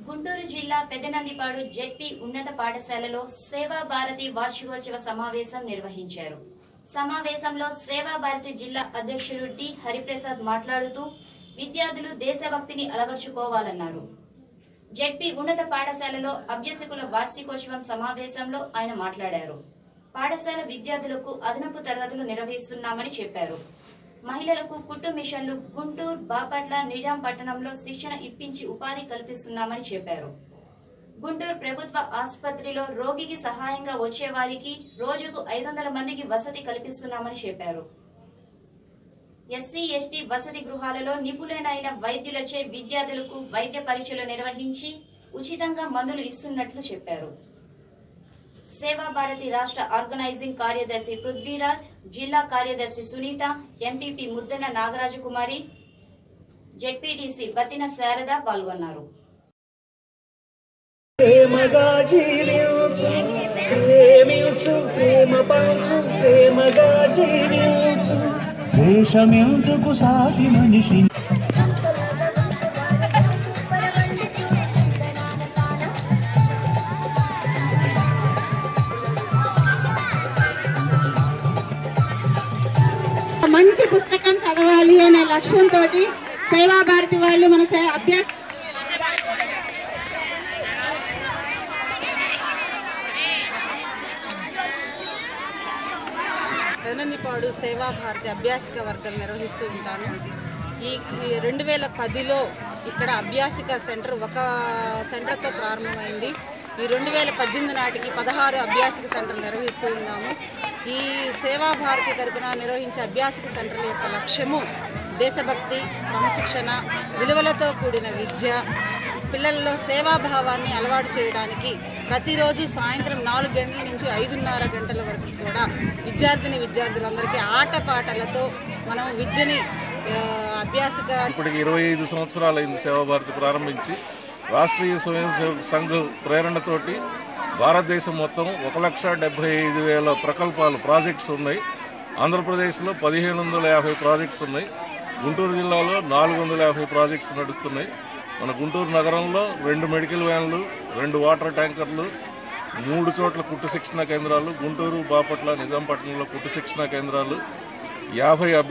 గుంటూరు జిల్లా పెదనందిపాడు జెడ్పీ ఉన్నత పాఠశాలలో సేవా భారతి వార్షికోత్సవ సమావేశం నిర్వహించారు సమావేశంలో సేవా భారతి జిల్లా అధ్యక్షులు డి హరిప్రసాద్ మాట్లాడుతూ విద్యార్థులు దేశభక్తిని అలవర్చుకోవాలన్నారు జెడ్పీ ఉన్నత పాఠశాలలో అభ్యసకుల వార్షికోత్సవం సమావేశంలో ఆయన మాట్లాడారు పాఠశాల విద్యార్థులకు అదనపు తరగతులు నిర్వహిస్తున్నామని చెప్పారు మహిళలకు కుట్టు మిషన్లు గుంటూరు బాపట్ల నిజాం పట్టణంలో శిక్షణ ఇప్పించి ఉపాధి కల్పిస్తున్నామని చెప్పారు గుంటూరు ప్రభుత్వ ఆసుపత్రిలో రోగికి సహాయంగా వచ్చే వారికి రోజుకు ఐదు వందల మందికి వసతి కల్పిస్తున్నామని చెప్పారు ఎస్సీ ఎస్టీ వసతి గృహాలలో నిపుణులైన వైద్యులచే విద్యార్థులకు వైద్య పరీక్షలు నిర్వహించి ఉచితంగా మందులు ఇస్తున్నట్లు చెప్పారు సేవా భారతి రాష్ట్ర ఆర్గనైజింగ్ కార్యదర్శి పృథ్వీరాజ్ జిల్లా కార్యదర్శి సునీత ఎంపీపీ ముద్దన నాగరాజకుమారి జెడ్పీటీసీ బతిన శారద పాల్గొన్నారు ప్రేమగా జీవించు ప్రేమించు ప్రేమ పంచు ప్రేమగా జీవించు దేశమెందుకు సాటి మనిషి మంచి పుస్తకం చదవాలి అనే లక్ష్యంతో సేవా భారతి వాళ్ళు మన సే- అభ్యాస పెదనందిపాడు సేవా భారతి అభ్యాసిక వర్గం నిర్వహిస్తూ ఉంటాను ఈ ఈ రెండు వేల పదిలో ఇక్కడ అభ్యాసిక సెంటర్ ఒక సెంటర్తో ప్రారంభమైంది ఈ రెండు వేల పద్దెనిమిది నాటికి పదహారు అభ్యాసిక సెంటర్లు నిర్వహిస్తూ ఉన్నాము ఈ సేవా భారతి తరపున నిర్వహించే అభ్యాసిక సెంటర్ల యొక్క లక్ష్యము దేశభక్తి క్రమశిక్షణ విలువలతో కూడిన విద్య పిల్లల్లో సేవాభావాన్ని అలవాటు చేయడానికి ప్రతిరోజు సాయంత్రం నాలుగు గంటల నుంచి ఐదున్నర గంటల వరకు కూడా విద్యార్థిని విద్యార్థులందరికీ ఆటపాటలతో మనం విద్యని ఆ, అభ్యాసక ఇప్పటికి ఇరవై ఐదు సంవత్సరాలైంది సేవా భారతి ప్రారంభించి రాష్ట్రీయ స్వయం సేవక్ సంఘ్ ప్రేరణతోటి భారతదేశం మొత్తం ఒక లక్ష డెబ్బై ఐదు వేల ప్రకల్పాలు ప్రాజెక్ట్స్ ఉన్నాయి ఆంధ్రప్రదేశ్లో పదిహేను వందల యాభై ప్రాజెక్ట్స్ ఉన్నాయి గుంటూరు జిల్లాలో నాలుగు వందల యాభై ప్రాజెక్ట్స్ నడుస్తున్నాయి మన గుంటూరు నగరంలో రెండు మెడికల్ వ్యాన్లు రెండు వాటర్ ట్యాంకర్లు మూడు చోట్ల కుట్టు శిక్షణ కేంద్రాలు గుంటూరు బాపట్ల నిజాంపట్నంలో కుట్టు శిక్షణ కేంద్రాలు యాభై